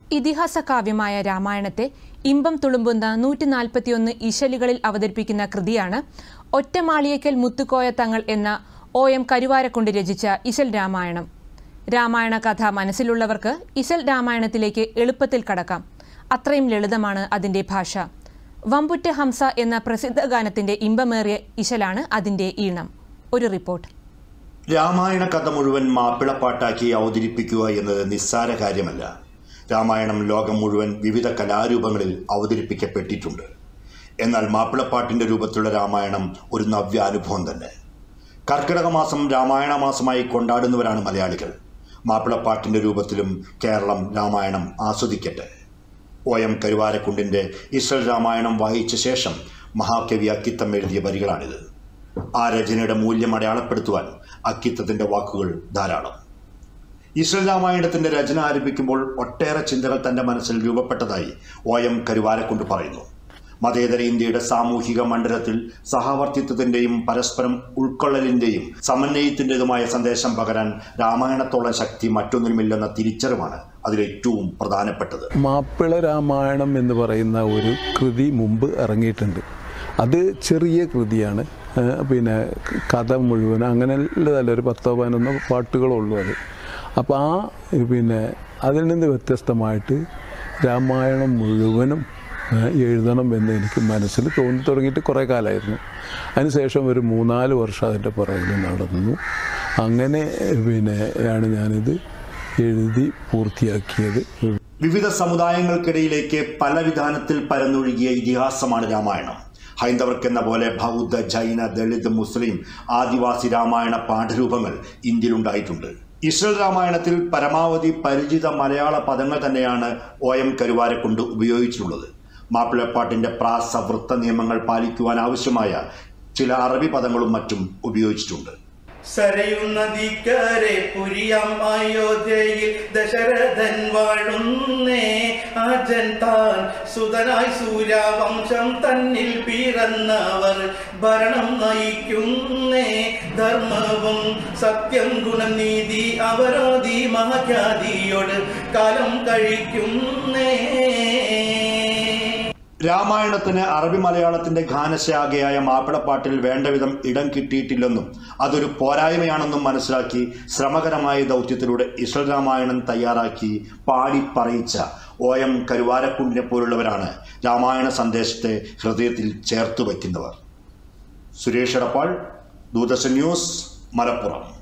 ഇതിഹാസ കാവ്യമായ രാമായണത്തെ ഇമ്പം തുളുമ്പുന്ന നൂറ്റി നാൽപ്പത്തിയൊന്ന് ഇശലുകളിൽ അവതരിപ്പിക്കുന്ന കൃതിയാണ് ഒറ്റമാളിയക്കൽ മുത്തുക്കോയ തങ്ങൾ എന്ന ഒ എം കരുവാരക്കുണ്ട് രചിച്ച ഇശൽ രാമായണം രാമായണ കഥ മനസ്സിലുള്ളവർക്ക് ഇശൽ രാമായണത്തിലേക്ക് എളുപ്പത്തിൽ കടക്കാം അത്രയും ലളിതമാണ് അതിന്റെ ഭാഷ വമ്പുറ്റ ഹംസ എന്ന പ്രസിദ്ധ ഗാനത്തിന്റെ ഇമ്പമേറിയ ഇശലാണ് അതിന്റെ ഈണം ഒരു റിപ്പോർട്ട് രാമായണ കഥ മുഴുവൻ മാപ്പിളപ്പാട്ടാക്കി അവതരിപ്പിക്കുക എന്നത് നിസ്സാര കാര്യമല്ല രാമായണം ലോകം മുഴുവൻ വിവിധ കലാരൂപങ്ങളിൽ അവതരിപ്പിക്കപ്പെട്ടിട്ടുണ്ട് എന്നാൽ മാപ്പിളപ്പാട്ടിൻ്റെ രൂപത്തിലുള്ള രാമായണം ഒരു നവ്യാനുഭവം തന്നെ കർക്കിടക മാസം രാമായണ മാസമായി കൊണ്ടാടുന്നവരാണ് മലയാളികൾ മാപ്പിളപ്പാട്ടിൻ്റെ രൂപത്തിലും കേരളം രാമായണം ആസ്വദിക്കട്ടെ ഒ എം കരുവാരക്കുണ്ടിൻ്റെ ഇസ്രൽ രാമായണം വായിച്ച ശേഷം മഹാകവി അക്കിത്തം എഴുതിയ വരികളാണിത് ആ രചനയുടെ മൂല്യം അടയാളപ്പെടുത്തുവാൻ അക്കിത്തത്തിൻ്റെ വാക്കുകൾ ധാരാളം ഇസ്രൽ രാമായണത്തിൻ്റെ രചന ആരംഭിക്കുമ്പോൾ ഒട്ടേറെ ചിന്തകൾ തൻ്റെ മനസ്സിൽ രൂപപ്പെട്ടതായി ഒ എം കരുവാരക്കുണ്ട് പറയുന്നു മതേതര ഇന്ത്യയുടെ സാമൂഹിക മണ്ഡലത്തിൽ സഹവർത്തിത്വത്തിൻ്റെയും പരസ്പരം ഉൾക്കൊള്ളലിൻ്റെയും സമന്വയത്തിൻ്റെതുമായ സന്ദേശം പകരാൻ രാമായണത്തോളം ശക്തി മറ്റൊന്നിനുമില്ലെന്ന തിരിച്ചറിവാണ് അതിലേറ്റവും പ്രധാനപ്പെട്ടത് മാപ്പിള രാമായണം എന്ന് പറയുന്ന ഒരു കൃതി മുമ്പ് ഇറങ്ങിയിട്ടുണ്ട് അത് ചെറിയ കൃതിയാണ് ഏഹ് പിന്നെ കഥ മുഴുവൻ അങ്ങനെയുള്ളതല്ല ഒരു പത്തോ പതിനൊന്നോ പാട്ടുകളേ ഉള്ളൂ അത് അപ്പോൾ ആ പിന്നെ അതിൽ നിന്ന് വ്യത്യസ്തമായിട്ട് രാമായണം മുഴുവനും ഏഹ് എഴുതണം എന്ന് എനിക്ക് മനസ്സിൽ തോന്നി തുടങ്ങിയിട്ട് കുറേ കാലമായിരുന്നു അതിനുശേഷം ഒരു മൂന്നാല് വർഷം അതിൻ്റെ പുറകിൽ നടന്നു അങ്ങനെ പിന്നെ ആണ് ഞാനിത് എഴുതി പൂർത്തിയാക്കിയത് വിവിധ സമുദായങ്ങൾക്കിടയിലേക്ക് പല വിധാനത്തിൽ പരന്നൊഴുകിയ ഇതിഹാസമാണ് രാമായണം ഹൈന്ദവർക്കെന്ന പോലെ ബൗദ്ധ ജൈന ദളിത് മുസ്ലിം ആദിവാസി രാമായണ പാഠരൂപങ്ങൾ ഇന്ത്യയിലുണ്ടായിട്ടുണ്ട് ഇസ്രൽ രാമായണത്തിൽ പരമാവധി പരിചിത മലയാള പദങ്ങൾ തന്നെയാണ് ഒ എം കരുവാരക്കൊണ്ട് ഉപയോഗിച്ചിട്ടുള്ളത് മാപ്പിളപ്പാട്ടിൻ്റെ പ്രാസ വൃത്ത നിയമങ്ങൾ പാലിക്കുവാൻ ആവശ്യമായ ചില അറബി പദങ്ങളും മറ്റും ഉപയോഗിച്ചിട്ടുണ്ട് സരയു നദിക്കരെ പുരിയം അയോധ്യയിൽ ദശരഥൻ വാഴുന്നേ അജൻ താൻ സുതനായി സൂര്യവംശം തന്നിൽ പിറന്നവർ ഭരണം നയിക്കുന്നേ ധർമ്മവും സത്യം ഗുണം നീതി അവരോധി മഹാഖ്യാതിയോട് കാലം കഴിക്കുന്നേ രാമായണത്തിന് അറബി മലയാളത്തിന്റെ ഗാനശാഖയായ മാപ്പിളപ്പാട്ടിൽ വേണ്ടവിധം ഇടം കിട്ടിയിട്ടില്ലെന്നും അതൊരു പോരായ്മയാണെന്നും മനസ്സിലാക്കി ശ്രമകരമായ ദൗത്യത്തിലൂടെ ഇസ്രൽ രാമായണം തയ്യാറാക്കി പാടി പറയിച്ച ഒ എം കരുവാരക്കുണ്ടിനെ പോലുള്ളവരാണ് രാമായണ സന്ദേശത്തെ ഹൃദയത്തിൽ ചേർത്ത് വയ്ക്കുന്നവർ സുരേഷ് എടപ്പാൾ ദൂരദർശൻ ന്യൂസ് മലപ്പുറം